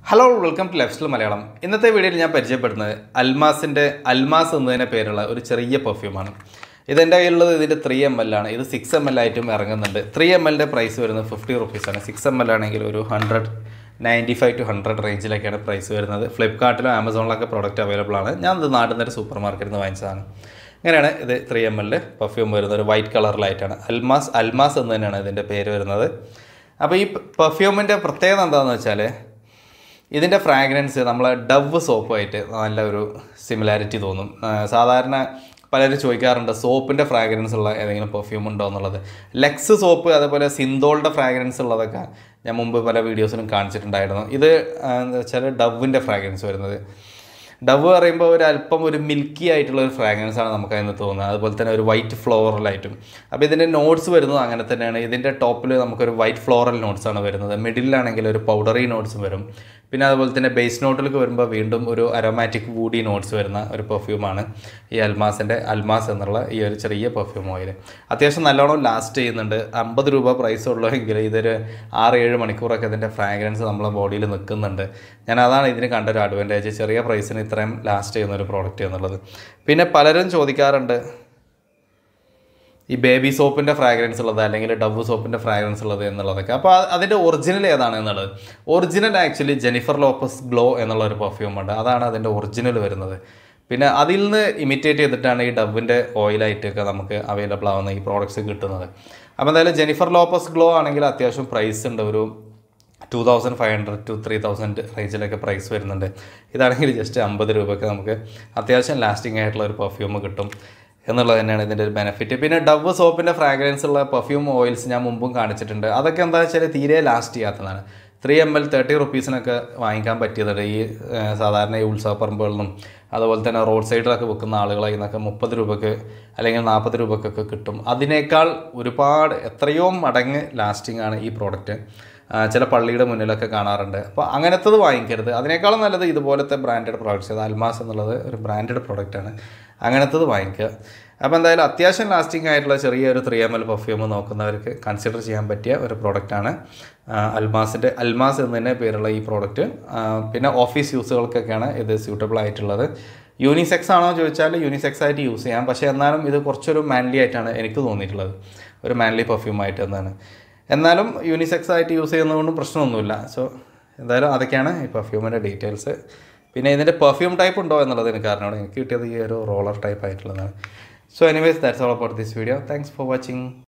hello welcome to ലെഫ്റ്റിൽ മലയാളം ഇന്നത്തെ വീഡിയോയിൽ ഞാൻ പരിചയപ്പെടുന്നത് അൽമാസിൻ്റെ അൽമാസ് എന്നതിന് പേരുള്ള ഒരു ചെറിയ പെർഫ്യൂമാണ് ഇതെൻ്റെ കയ്യിലുള്ളത് ഇതിൻ്റെ ത്രീ എം എൽ ആണ് ഇത് സിക്സ് എം എൽ ആയിട്ടും ഇറങ്ങുന്നുണ്ട് ത്രീ എം എല്ലിൻ്റെ പ്രൈസ് വരുന്നത് ഫിഫ്റ്റി റുപ്പീസാണ് സിക്സ് എം എൽ ആണെങ്കിൽ ഒരു hundred ninety five two hundred റേഞ്ചിലൊക്കെയാണ് പ്രൈസ് വരുന്നത് ഫ്ലിപ്കാർട്ടിലും ആമസോണിലൊക്കെ പ്രോഡക്റ്റ് അവൈലബിൾ ആണ് ഞാൻ ഇത് നാട്ടിൽ നിന്ന് സൂപ്പർ മാർക്കറ്റിൽ നിന്ന് വാങ്ങിച്ചതാണ് അങ്ങനെയാണ് ഇത് ത്രീ എം എല്ലിൽ പെർഫ്യൂം വരുന്നത് ഒരു വൈറ്റ് കളറിലായിട്ടാണ് അൽമാസ് അൽമാസ് എന്ന് തന്നെയാണ് ഇതിൻ്റെ പേര് വരുന്നത് അപ്പോൾ ഈ പെർഫ്യൂമിൻ്റെ പ്രത്യേകത എന്താണെന്ന് വെച്ചാൽ ഇതിൻ്റെ ഫ്രാഗ്രൻസ് നമ്മളെ ഡവ് സോപ്പുമായിട്ട് നല്ല ഒരു സിമിലാരിറ്റി തോന്നും ആ, സാധാരണ പലരും ചോദിക്കാറുണ്ട് സോപ്പിൻ്റെ ഫ്രാഗ്രൻസ് ഉള്ള ഏതെങ്കിലും പെർഫ്യൂം ഉണ്ടോ എന്നുള്ളത് ലെക്സ് സോപ്പ് അതേപോലെ സിന്തോളിൻ്റെ ഫ്രാഗ്രൻസ് ഉള്ളതൊക്കെ ഞാൻ മുമ്പ് പല വീഡിയോസിലും കാണിച്ചിട്ടുണ്ടായിരുന്നു ഇത് ആ, എന്താ വെച്ചാൽ ഡവിൻ്റെ ഫ്രാഗ്രൻസ് വരുന്നത് ഡവ് പറയുമ്പോൾ ഒരു അല്പം ഒരു മിൽക്കി ആയിട്ടുള്ള ഒരു ഫ്രാഗ്രൻസ് ആണ് നമുക്ക് അതിന് തോന്നുന്നത് അതുപോലെ തന്നെ ഒരു വൈറ്റ് ഫ്ലോറലായിട്ടും അപ്പോൾ ഇതിൻ്റെ നോട്ട്സ് വരുന്നത് അങ്ങനെ തന്നെയാണ് ഇതിൻ്റെ ടോപ്പിൽ നമുക്കൊരു വൈറ്റ് ഫ്ലോറൽ നോട്ട്സ് ആണ് വരുന്നത് മിഡിലാണെങ്കിൽ ഒരു പൗഡറി നോട്ട്സും വരും പിന്നെ അതുപോലെ തന്നെ ബേസ് നോട്ടിലേക്ക് വരുമ്പോൾ വീണ്ടും ഒരു അരോമാറ്റിക് വൂഡി നോട്ട്സ് വരുന്ന ഒരു പെർഫ്യൂമാണ് ഈ അൽമാസിൻ്റെ അൽമാസ് എന്നുള്ള ഈ ഒരു ചെറിയ പെർഫ്യൂം ഓയിൽ അത്യാവശ്യം നല്ലോണം ലാസ്റ്റ് ചെയ്യുന്നുണ്ട് അമ്പത് രൂപ പ്രൈസ് ഉള്ളതെങ്കിൽ ഇതൊരു ആറ് ഏഴ് മണിക്കൂറൊക്കെ ഇതിൻ്റെ ഫ്രാഗ്രൻസ് നമ്മളെ ബോഡിയിൽ നിൽക്കുന്നുണ്ട് ഞാൻ അതാണ് ഇതിന് കണ്ടൊരു അഡ്വാൻറ്റേജ് ചെറിയ പ്രൈസിന് ഇത്രയും ലാസ്റ്റ് ചെയ്യുന്ന ഒരു പ്രോഡക്റ്റ് എന്നുള്ളത് പിന്നെ പലരും ചോദിക്കാറുണ്ട് ഈ ബേബി സോപ്പിൻ്റെ ഫ്രാഗ്രൻസ് ഉള്ളത് അല്ലെങ്കിൽ ഡവ് സോപ്പിൻ്റെ ഫ്രാഗ്രൻസ് ഉള്ളത് എന്നുള്ളതൊക്കെ അപ്പോൾ അ- അതിൻ്റെ ഒറിജിനൽ ഏതാണ് എന്നുള്ളത് original actually Jennifer Lopez Glow എന്നുള്ള ഒരു പെർഫ്യൂം ഉണ്ട് അതാണ് അതിൻ്റെ ഒറിജിനൽ വരുന്നത് പിന്നെ അതിൽ നിന്ന് ഇമിറ്റേറ്റ് ചെയ്തിട്ടാണ് ഈ ഡവിൻ്റെ ഓയിലായിട്ടൊക്കെ നമുക്ക് അവൈലബിൾ ആവുന്ന ഈ പ്രോഡക്റ്റ്സ് കിട്ടുന്നത് അപ്പോൾ എന്തായാലും ജെനിഫർ ലോപ്പസ് ഗ്ലോ ആണെങ്കിൽ അത്യാവശ്യം പ്രൈസ് ഉണ്ട് ഒരു two thousand five hundred two three thousand റേഞ്ചിലൊക്കെ പ്രൈസ് വരുന്നുണ്ട് ഇതാണെങ്കിൽ ജസ്റ്റ് അമ്പത് രൂപയ്ക്ക് നമുക്ക് അത്യാവശ്യം ലാസ്റ്റിംഗ് ആയിട്ടുള്ള ഒരു പെർഫ്യൂം കിട്ടും എന്നുള്ളത് തന്നെയാണ് ഇതിൻ്റെ ഒരു ബെനിഫിറ്റ് പിന്നെ ഡവ് സോപ്പിൻ്റെ ഫ്രാഗ്രൻസ് ഉള്ള പെർഫ്യൂം ഓയിൽസ് ഞാൻ മുമ്പും കാണിച്ചിട്ടുണ്ട് അതൊക്കെ എന്താ വെച്ചാൽ തീരെ ലാസ്റ്റ് ചെയ്യാത്തതാണ് ത്രീ എം എൽ തേർട്ടി റുപ്പീസിനൊക്കെ വാങ്ങിക്കാൻ പറ്റിയതുണ്ട് ഈ ആ, സാധാരണ ഈ ഉത്സവപ്പറമ്പുകളിലും അതുപോലെ തന്നെ റോഡ് സൈഡിലൊക്കെ വിൽക്കുന്ന ആളുകളെ നിന്നൊക്കെ മുപ്പത് രൂപക്ക് അല്ലെങ്കിൽ നാൽപ്പത് രൂപക്കൊക്കെ കിട്ടും അതിനേക്കാൾ ഒരുപാട് എത്രയോ മടങ്ങ് ലാസ്റ്റിംഗ് ആണ് ഈ പ്രോഡക്റ്റ് ആ, ചില പള്ളിയുടെ മുന്നിലൊക്കെ കാണാറുണ്ട് അപ്പോൾ അങ്ങനത്തത് വാങ്ങിക്കരുത് അതിനേക്കാളും നല്ലത് ഇതുപോലത്തെ ബ്രാൻഡഡ് പ്രോഡക്റ്റ്സ് അത് അൽമാസ് എന്നുള്ളത് ഒരു ബ്രാൻഡഡ് പ്രോഡക്റ്റാണ് അങ്ങനത്തത് വാങ്ങിക്കുക അപ്പോൾ എന്തായാലും അത്യാവശ്യം ലാസ്റ്റിംഗ് ആയിട്ടുള്ള ചെറിയൊരു ത്രീ എം എൽ പെർഫ്യൂം നോക്കുന്നവർക്ക് കൺസിഡർ ചെയ്യാൻ പറ്റിയ ഒരു പ്രോഡക്റ്റാണ് അൽമാസിൻ്റെ അൽമാസ് എന്ന് തന്നെ പേരുള്ള ഈ പ്രോഡക്റ്റ് പിന്നെ ഓഫീസ് യൂസുകൾക്കൊക്കെയാണ് ഇത് സ്യൂട്ടബിൾ ആയിട്ടുള്ളത് യൂണിസെക്സ് ആണോ ചോദിച്ചാൽ യൂണിസെക്സ് ആയിട്ട് യൂസ് ചെയ്യാം പക്ഷേ എന്നാലും ഇത് കുറച്ചൊരു മാൻലി ആയിട്ടാണ് എനിക്ക് തോന്നിയിട്ടുള്ളത് ഒരു മാൻലി പെർഫ്യൂം ആയിട്ട് എന്നാണ് എന്നാലും യൂണിസെക്സ് ആയിട്ട് യൂസ് ചെയ്യുന്നതുകൊണ്ടും പ്രശ്നമൊന്നുമില്ല സോ എന്തായാലും അതൊക്കെയാണ് ഈ പെർഫ്യൂമിൻ്റെ ഡീറ്റെയിൽസ് പിന്നെ ഇതിൻ്റെ പെർഫ്യൂം ടൈപ്പ് ഉണ്ടോ എന്നുള്ളത് എനിക്ക് അറിഞ്ഞോളൂ എനിക്ക് കിട്ടിയത് ഈ ഒരു റോളർ ടൈപ്പ് ആയിട്ടുള്ളതാണ് so anyways that's all about this video thanks for watching